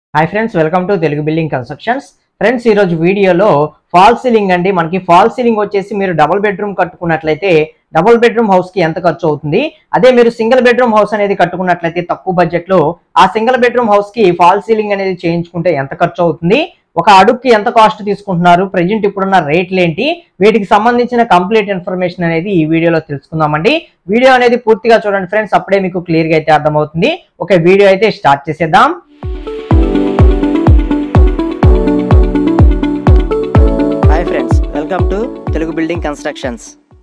hi friends welcome to Telugu building constructions friends ఈరోజు వీడియోలో fall ceiling అండి మనకి ఫాల్ సీలింగ్ వచ్చేసి మీరు డబుల్ బెడ్రూమ్ కట్టుకున్నట్లయితే డబుల్ బెడ్రూమ్ హౌస్ కి ఎంత ఖర్చు అవుతుంది అదే మీరు సింగిల్ బెడ్రూమ్ హౌస్ అనేది కట్టుకున్నట్లయితే తక్కువ బడ్జెట్ లో ఆ సింగిల్ బెడ్రూమ్ హౌస్ కి ఫాల్ సీలింగ్ అనేది చేయించుకుంటే ఎంత ఖర్చు అవుతుంది ఒక అడుగుకి ఎంత కాస్ట్ తీసుకుంటున్నారు ప్రజెంట్ ఇప్పుడున్న రేట్లు ఏంటి వీటికి సంబంధించిన కంప్లీట్ ఇన్ఫర్మేషన్ అనేది ఈ వీడియోలో తెలుసుకుందామండి వీడియో అనేది పూర్తిగా చూడండి ఫ్రెండ్స్ అప్పుడే మీకు క్లియర్ గా అయితే అర్థమవుతుంది ఓకే వీడియో అయితే స్టార్ట్ చేసేద్దాం hi friends welcome to Telugu building constructions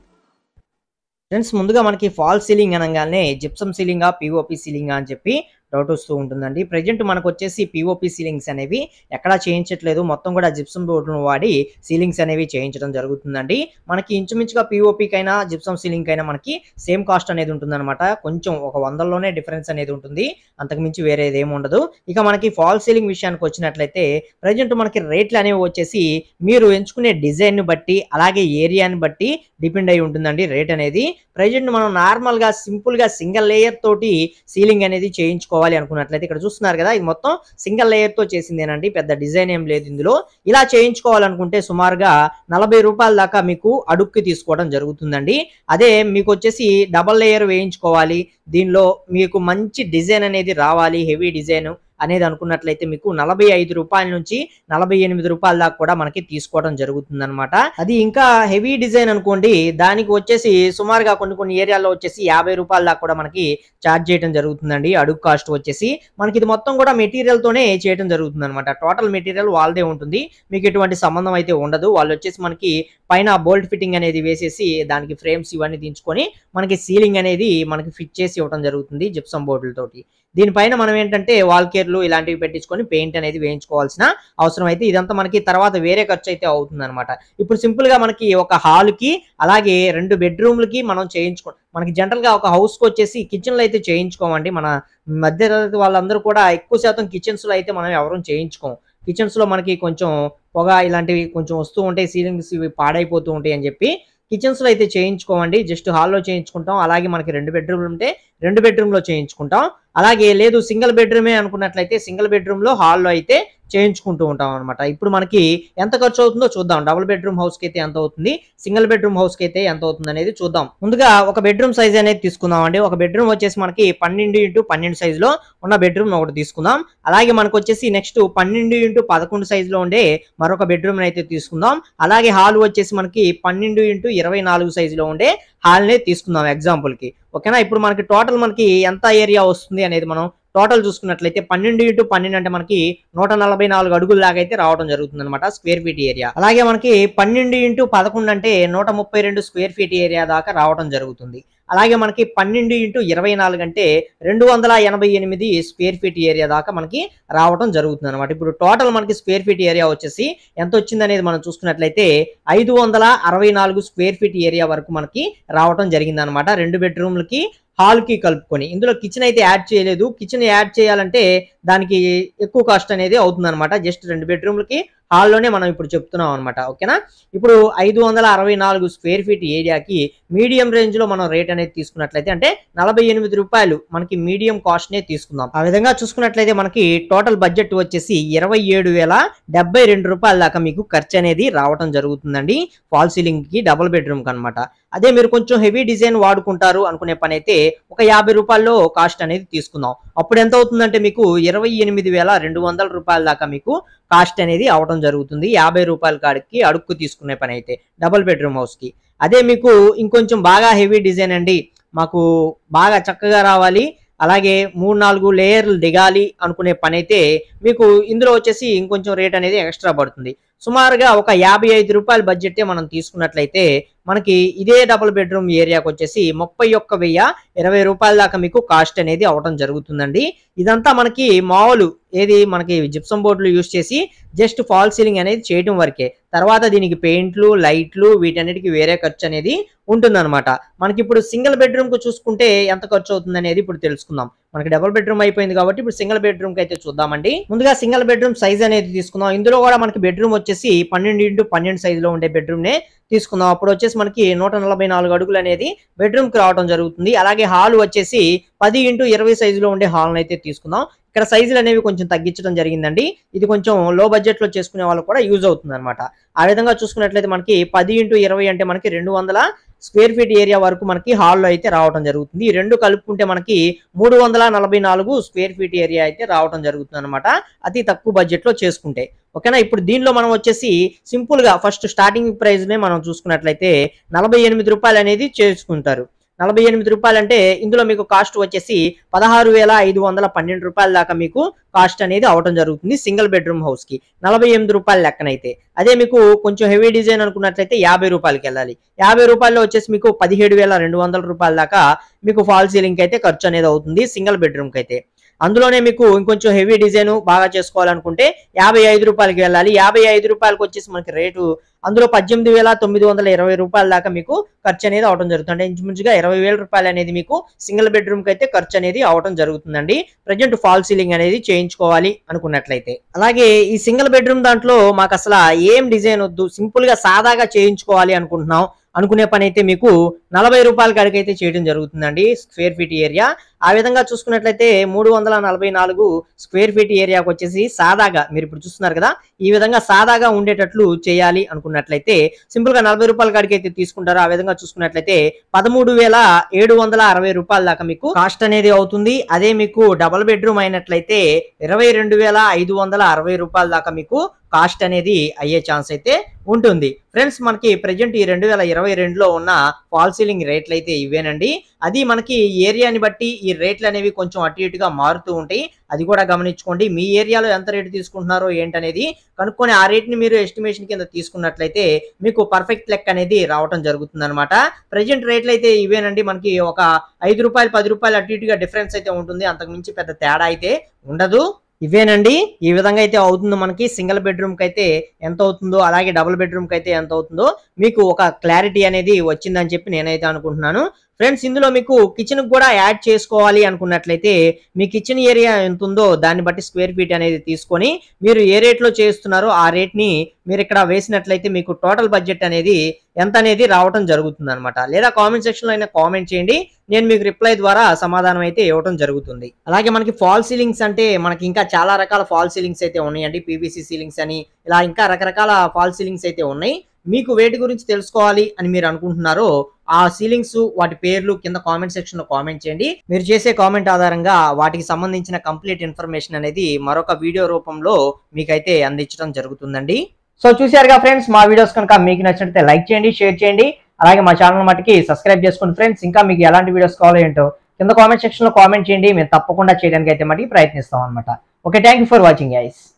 friends ముందుగా మనకి ఫాల్ సీలింగ్ అనగానే జిప్సమ్ సీలింగా పిఓపి సీలింగా అని చెప్పి డౌట్ వస్తూ ఉంటుందండి ప్రజెంట్ మనకు వచ్చేసి పిఓపి సీలింగ్స్ అనేవి ఎక్కడా చేయించట్లేదు మొత్తం కూడా జిప్సమ్ బోర్డును వాడి సీలింగ్స్ అనేవి చేయించడం జరుగుతుందండి మనకి ఇంచుమించుగా పిఓపికైనా జిప్సమ్ సీలింగ్ అయినా మనకి సేమ్ కాస్ట్ అనేది ఉంటుందన్నమాట కొంచెం ఒక వందల్లోనే డిఫరెన్స్ అనేది ఉంటుంది అంతకుమించి వేరేది ఏమి ఉండదు ఇక మనకి ఫాల్ సీలింగ్ విషయానికి వచ్చినట్లయితే ప్రజెంట్ మనకి రేట్లు అనేవి వచ్చేసి మీరు ఎంచుకునే డిజైన్ బట్టి అలాగే ఏరియాని బట్టి డిపెండ్ అయి ఉంటుందండి రేట్ అనేది ప్రజెంట్ మనం నార్మల్ గా సింపుల్ గా సింగిల్ లేయర్ తోటి సీలింగ్ అనేది చేయించుకోవాలి అనుకున్నట్లయితే ఇక్కడ చూస్తున్నారు కదా ఇది మొత్తం సింగిల్ లేయర్ తో చేసిందేనండి పెద్ద డిజైన్ ఏం లేదు ఇందులో ఇలా చేయించుకోవాలనుకుంటే సుమారుగా నలభై రూపాయల దాకా మీకు అడుక్కి తీసుకోవడం జరుగుతుందండి అదే మీకు వచ్చేసి డబల్ లేయర్ వేయించుకోవాలి దీనిలో మీకు మంచి డిజైన్ అనేది రావాలి హెవీ డిజైన్ అనేది అనుకున్నట్లయితే మీకు నలభై ఐదు రూపాయల నుంచి నలభై ఎనిమిది రూపాయల దాకా కూడా మనకి తీసుకోవడం జరుగుతుంది అనమాట అది ఇంకా హెవీ డిజైన్ అనుకోండి దానికి వచ్చేసి సుమారుగా కొన్ని కొన్ని ఏరియాలో వచ్చేసి యాభై రూపాయల దాకా కూడా మనకి ఛార్జ్ చేయడం జరుగుతుందండి అడుగు కాస్ట్ వచ్చేసి మనకి ఇది మొత్తం కూడా మెటీరియల్ తోనే చేయడం జరుగుతుంది అనమాట టోటల్ మెటీరియల్ వాళ్ళదే ఉంటుంది మీకు ఎటువంటి సంబంధం అయితే ఉండదు వాళ్ళు వచ్చేసి మనకి పైన బోల్ట్ ఫిట్టింగ్ అనేది వేసేసి దానికి ఫ్రేమ్స్ ఇవన్నీ దించుకొని మనకి సీలింగ్ అనేది మనకి ఫిట్ చేసి ఇవ్వడం జరుగుతుంది జిప్సమ్ బోర్డులతోటి దీనిపైన మనం ఏంటంటే వాల్ కేర్లు ఇలాంటివి పెట్టించుకొని పెయింట్ అనేది వేయించుకోవాల్సిన అవసరం అయితే ఇదంతా మనకి తర్వాత వేరే ఖర్చు అయితే అవుతుంది అనమాట ఇప్పుడు సింపుల్ గా మనకి ఒక హాల్ కి అలాగే రెండు బెడ్రూమ్లకి మనం చేయించుకో మనకి జనరల్ గా ఒక హౌస్ కి వచ్చేసి కిచెన్లు అయితే చేయించుకోమండి మన మధ్య తరగతి వాళ్ళందరూ కూడా ఎక్కువ శాతం కిచెన్స్ లో అయితే మనం ఎవరూ చేయించుకోం కిచెన్స్ లో మనకి కొంచెం పొగ ఇలాంటివి కొంచెం వస్తూ ఉంటాయి సీలింగ్స్ ఇవి పాడైపోతూ ఉంటాయి అని చెప్పి కిచెన్స్ లో అయితే చేయించుకోమండి జస్ట్ హాల్లో చేయించుకుంటాం అలాగే మనకి రెండు బెడ్రూమ్లు ఉంటే రెండు బెడ్రూమ్ లో చేయించుకుంటాం అలాగే లేదు సింగిల్ బెడ్రూమే అనుకున్నట్లయితే సింగిల్ బెడ్రూమ్ లో హాల్లో అయితే చేయించుకుంటూ ఉంటాం అనమాట ఇప్పుడు మనకి ఎంత ఖర్చు అవుతుందో చూద్దాం డబుల్ బెడ్రూమ్ హౌస్ కి అయితే ఎంత అవుతుంది సింగిల్ బెడ్రూమ్ హౌస్ కి అయితే ఎంత అవుతుంది అనేది చూద్దాం ముందుగా ఒక బెడ్రూమ్ సైజ్ అనేది తీసుకుందాం అండి ఒక బెడ్రూమ్ వచ్చేసి మనకి పన్నెండు ఇంటూ పన్నెండు సైజ్ లో ఉన్న బెడ్రూమ్ ఒకటి తీసుకుందాం అలాగే మనకు వచ్చేసి నెక్స్ట్ పన్నెండు ఇంటూ పదకొండు సైజ్ లో ఉండే మరొక బెడ్రూమ్ అయితే తీసుకుందాం అలాగే హాల్ వచ్చేసి మనకి పన్నెండు ఇంటూ ఇరవై నాలుగు సైజ్ లో ఉండే హాల్ నే తీసుకుందాం ఎగ్జాంపుల్ కి ఓకేనా ఇప్పుడు మనకి టోటల్ మనకి ఎంత ఏరియా వస్తుంది అనేది మనం టోటల్ చూసుకున్నట్లయితే పన్నెండు ఇంటూ పన్నెండు అంటే మనకి నూట నలభై నాలుగు అడుగుల దాకా అయితే రావడం జరుగుతుంది అనమాట స్క్వేర్ ఫీట్ ఏరియా అలాగే మనకి పన్నెండు ఇంటూ పదకొండు అంటే నూట ముప్పై రెండు స్క్వేర్ ఫీట్ ఏరియా దాకా రావడం జరుగుతుంది అలాగే మనకి పన్నెండు ఇంటూ ఇరవై నాలుగు అంటే రెండు వందల ఎనభై ఎనిమిది స్క్వేర్ ఫీట్ ఏరియా దాకా మనకి రావడం జరుగుతుంది అనమాట ఇప్పుడు టోటల్ మనకి స్క్వేర్ ఫీట్ ఏరియా వచ్చేసి ఎంత వచ్చింది అనేది మనం చూసుకున్నట్లయితే ఐదు వందల అరవై నాలుగు స్క్వేర్ ఫీట్ ఏరియా వరకు మనకి రావడం జరిగింది అనమాట రెండు బెడ్రూమ్లకి హాల్ కి కలుపుకొని ఇందులో కిచెన్ అయితే యాడ్ చేయలేదు కిచెన్ యాడ్ చేయాలంటే దానికి ఎక్కువ కాస్ట్ అనేది అవుతుంది అనమాట జస్ట్ రెండు బెడ్రూమ్లకి హాల్లోనే మనం ఇప్పుడు చెప్తున్నాం అనమాట ఓకేనా ఇప్పుడు ఐదు వందల అరవై నాలుగు స్క్వేర్ ఫీట్ ఏరియాకి మీడియం రేంజ్ లో మనం రేట్ అనేది తీసుకున్నట్లయితే అంటే నలభై ఎనిమిది రూపాయలు మనకి మీడియం కాస్ట్ నే తీసుకుందాం ఆ విధంగా చూసుకున్నట్లయితే మనకి టోటల్ బడ్జెట్ వచ్చేసి ఇరవై ఏడు వేల డెబ్బై రెండు రూపాయల దాకా మీకు ఖర్చు అనేది రావడం జరుగుతుందండి ఫాల్ సీలింగ్ కి డబుల్ బెడ్రూమ్ కి అనమాట అదే మీరు కొంచెం హెవీ డిజైన్ వాడుకుంటారు అనుకునే పని అయితే ఒక యాభై రూపాయల్లో కాస్ట్ అనేది తీసుకుందాం అప్పుడు ఎంత అవుతుందంటే మీకు ఇరవై ఎనిమిది వేల రెండు వందల రూపాయల దాకా మీకు కాస్ట్ అనేది అవడం జరుగుతుంది యాభై రూపాయల కాడికి అడుక్కు తీసుకునే పని అయితే డబుల్ బెడ్రూమ్ హౌస్ కి అదే మీకు ఇంకొంచెం బాగా హెవీ డిజైన్ అండి మాకు బాగా చక్కగా రావాలి అలాగే మూడు నాలుగు లేయర్లు దిగాలి అనుకునే పని అయితే మీకు ఇందులో వచ్చేసి ఇంకొంచెం రేట్ అనేది ఎక్స్ట్రా పడుతుంది సుమారుగా ఒక యాభై ఐదు రూపాయల బడ్జెట్ మనం తీసుకున్నట్లయితే మనకి ఇదే డబుల్ బెడ్రూమ్ ఏరియాకి వచ్చేసి ముప్పై ఒక్క వెయ్యి ఇరవై రూపాయల దాకా మీకు కాస్ట్ అనేది అవడం జరుగుతుందండి ఇదంతా మనకి మామూలు ఏది మనకి జిప్సం బోర్డులు యూస్ చేసి జస్ట్ ఫాల్ సీలింగ్ అనేది చేయడం వరకే తర్వాత దీనికి పెయింట్లు లైట్లు వీటన్నిటికి వేరే ఖర్చు అనేది ఉంటుందన్నమాట మనకి ఇప్పుడు సింగిల్ బెడ్రూమ్ కు చూసుకుంటే ఎంత ఖర్చు అవుతుంది అనేది ఇప్పుడు తెలుసుకుందాం మనకి డబుల్ బెడ్రూమ్ అయిపోయింది కాబట్టి ఇప్పుడు సింగిల్ బెడ్రూమ్ కి అయితే చూద్దామండి ముందుగా సింగిల్ బెడ్రూమ్ సైజ్ అనేది తీసుకుందాం ఇందులో కూడా మనకి బెడ్రూమ్ వచ్చేసి పన్నెండు ఇంటూ పన్నెండు సైజ్ లో ఉండే బెడ్రూమ్ నే తీసుకుందాం అప్పుడు వచ్చేసి మనకి నూట నలభై నాలుగు అడుగులు అనేది బెడ్రూమ్ కి రావడం జరుగుతుంది అలాగే హాల్ వచ్చేసి పది ఇంటూ ఇరవై సైజులో ఉండే హాల్ అయితే తీసుకుందాం ఇక్కడ సైజులు అనేవి కొంచెం తగ్గించడం జరిగిందండి ఇది కొంచెం లో బడ్జెట్ లో చేసుకునే వాళ్ళకి కూడా యూజ్ అవుతుంది అనమాట ఆ విధంగా చూసుకున్నట్లయితే మనకి పది ఇంటూ ఇరవై అంటే మనకి రెండు వందల స్క్వేర్ ఫీట్ ఏరియా వరకు మనకి హాల్లో అయితే రావడం జరుగుతుంది ఈ రెండు కలుపుకుంటే మనకి మూడు వందల నలభై నాలుగు స్క్వేర్ ఫీట్ ఏరియా అయితే రావడం జరుగుతుంది అనమాట అతి తక్కువ బడ్జెట్ లో చేసుకుంటే ఓకేనా ఇప్పుడు దీనిలో మనం వచ్చేసి సింపుల్ గా ఫస్ట్ స్టార్టింగ్ ప్రైస్ నే మనం చూసుకున్నట్లయితే నలభై ఎనిమిది రూపాయలు అనేది చేసుకుంటారు నలభై ఎనిమిది రూపాయలు అంటే ఇందులో మీకు కాస్ట్ వచ్చేసి పదహారు వేల ఐదు వందల పన్నెండు రూపాయల దాకా మీకు కాస్ట్ అనేది అవటం జరుగుతుంది సింగిల్ బెడ్రూమ్ హౌస్ కి నలభై ఎనిమిది రూపాయల లెక్కనైతే అదే మీకు కొంచెం హెవీ డిజైన్ అనుకున్నట్లయితే యాభై రూపాయలకి వెళ్ళాలి యాభై రూపాయల్లో వచ్చేసి మీకు పదిహేడు వేల రెండు వందల రూపాయల దాకా మీకు ఫాల్ సీలింగ్ అయితే ఖర్చు అనేది అవుతుంది సింగిల్ బెడ్రూమ్ కి అయితే అందులోనే మీకు ఇంకొంచెం హెవీ డిజైన్ బాగా చేసుకోవాలనుకుంటే యాభై ఐదు రూపాయలకి వెళ్ళాలి యాభై ఐదు రూపాయలకి వచ్చేసి మనకి రేటు అందులో పద్దెనిమిది వేల తొమ్మిది వందల ఇరవై రూపాయల దాకా మీకు ఖర్చు అనేది అవడం జరుగుతుంది అంటే ఇంచుమించుగా ఇరవై వేల రూపాయలు అనేది మీకు సింగిల్ బెడ్రూమ్ కి అయితే ఖర్చు అనేది అవడం జరుగుతుందండి ప్రజెంట్ ఫాల్ సీలింగ్ అనేది చేయించుకోవాలి అనుకున్నట్లయితే అలాగే ఈ సింగిల్ బెడ్రూమ్ దాంట్లో మాకు అసలు ఏం డిజైన్ వద్దు సింపుల్ గా సాదాగా చేయించుకోవాలి అనుకుంటున్నాం అనుకునే పని అయితే మీకు నలభై రూపాయల కాడికి అయితే చేయడం జరుగుతుందండి స్క్వేర్ ఫీట్ ఏరియా ఆ విధంగా చూసుకున్నట్లయితే మూడు వందల నలభై నాలుగు స్క్వేర్ ఫీట్ ఏరియాకి వచ్చేసి సాదాగా మీరు ఇప్పుడు చూస్తున్నారు కదా ఈ విధంగా సాదాగా ఉండేటట్లు చేయాలి అనుకున్నట్లయితే సింపుల్ గా నలభై రూపాయల కాడికి అయితే తీసుకుంటారు ఆ విధంగా చూసుకున్నట్లయితే పదమూడు వేల ఏడు వందల అరవై రూపాయల దాకా మీకు కాస్ట్ అనేది అవుతుంది అదే మీకు డబల్ బెడ్రూమ్ అయినట్లయితే ఇరవై రెండు వేల ఐదు వందల అరవై రూపాయల దాకా మీకు కాస్ట్ అనేది అయ్యే ఛాన్స్ అయితే ఉంటుంది ఫ్రెండ్స్ మనకి ప్రజెంట్ ఈ రెండు వేల ఇరవై రెండులో ఉన్న ఫాల్ సీలింగ్ రేట్లు అయితే ఇవేనండి అది మనకి ఏరియాని బట్టి ఈ రేట్లు అనేవి కొంచెం అటు ఇటుగా మారుతూ ఉంటాయి అది కూడా గమనించుకోండి మీ ఏరియాలో ఎంత రేటు తీసుకుంటున్నారో ఏంటనేది కనుక్కొని ఆ రేట్ని మీరు ఎస్టిమేషన్ కింద తీసుకున్నట్లయితే మీకు పర్ఫెక్ట్ లెక్క అనేది రావటం జరుగుతుంది అనమాట ప్రజెంట్ రేట్లు అయితే ఇవేనండి మనకి ఒక ఐదు రూపాయలు పది రూపాయలు అటు ఇటుగా డిఫరెన్స్ అయితే ఉంటుంది అంతకు మించి పెద్ద తేడా అయితే ఉండదు ఇవేనండి ఈ విధంగా అయితే అవుతుందో మనకి సింగిల్ బెడ్రూమ్ కి అయితే ఎంత అవుతుందో అలాగే డబుల్ బెడ్రూమ్ కి అయితే ఎంత అవుతుందో మీకు ఒక క్లారిటీ అనేది వచ్చిందని చెప్పి నేనైతే అనుకుంటున్నాను ఫ్రెండ్స్ ఇందులో మీకు కిచెన్ కూడా యాడ్ చేసుకోవాలి అనుకున్నట్లయితే మీ కిచెన్ ఏరియా ఎంత ఉందో దాన్ని బట్టి స్క్వేర్ ఫీట్ అనేది తీసుకొని మీరు ఏ రేట్ లో చేస్తున్నారో ఆ రేట్ ని మీరు ఇక్కడ వేసినట్లయితే మీకు టోటల్ బడ్జెట్ అనేది ఎంత అనేది రావటం జరుగుతుంది అనమాట లేదా కామెంట్ సెక్షన్ లో అయినా కామెంట్ చేయండి నేను మీకు రిప్లై ద్వారా సమాధానం అయితే ఇవ్వడం జరుగుతుంది అలాగే మనకి ఫాల్ సీలింగ్స్ అంటే మనకి ఇంకా చాలా రకాల ఫాల్ సీలింగ్స్ అయితే ఉన్నాయండి పీవీసీ సీలింగ్స్ అని ఇలా ఇంకా రకరకాల ఫాల్ సీలింగ్స్ అయితే ఉన్నాయి మీకు వేటి గురించి తెలుసుకోవాలి అని మీరు అనుకుంటున్నారో ఆ సీలింగ్స్ వాటి పేర్లు కింద కామెంట్ సెక్షన్ లో కామెంట్ చేయండి మీరు చేసే కామెంట్ ఆధారంగా వాటికి సంబంధించిన కంప్లీట్ ఇన్ఫర్మేషన్ అనేది మరొక వీడియో రూపంలో మీకైతే అందించడం జరుగుతుందండి సో చూశారుగా ఫ్రెండ్స్ మా వీడియోస్ కనుక మీకు నచ్చినట్లయితే లైక్ చేయండి షేర్ చేయండి అలాగే మా ఛానల్ మటుకి సబ్స్క్రైబ్ చేసుకోండి ఫ్రెండ్స్ ఇంకా మీకు ఎలాంటి వీడియోస్ కావాలో ఏంటో కింద కామెంట్ సెక్షన్ లో కామెంట్ చేయండి మేము తప్పకుండా చేయడానికి అయితే మటుకి ప్రయత్నిస్తాం అనమాట okay thank for watching guys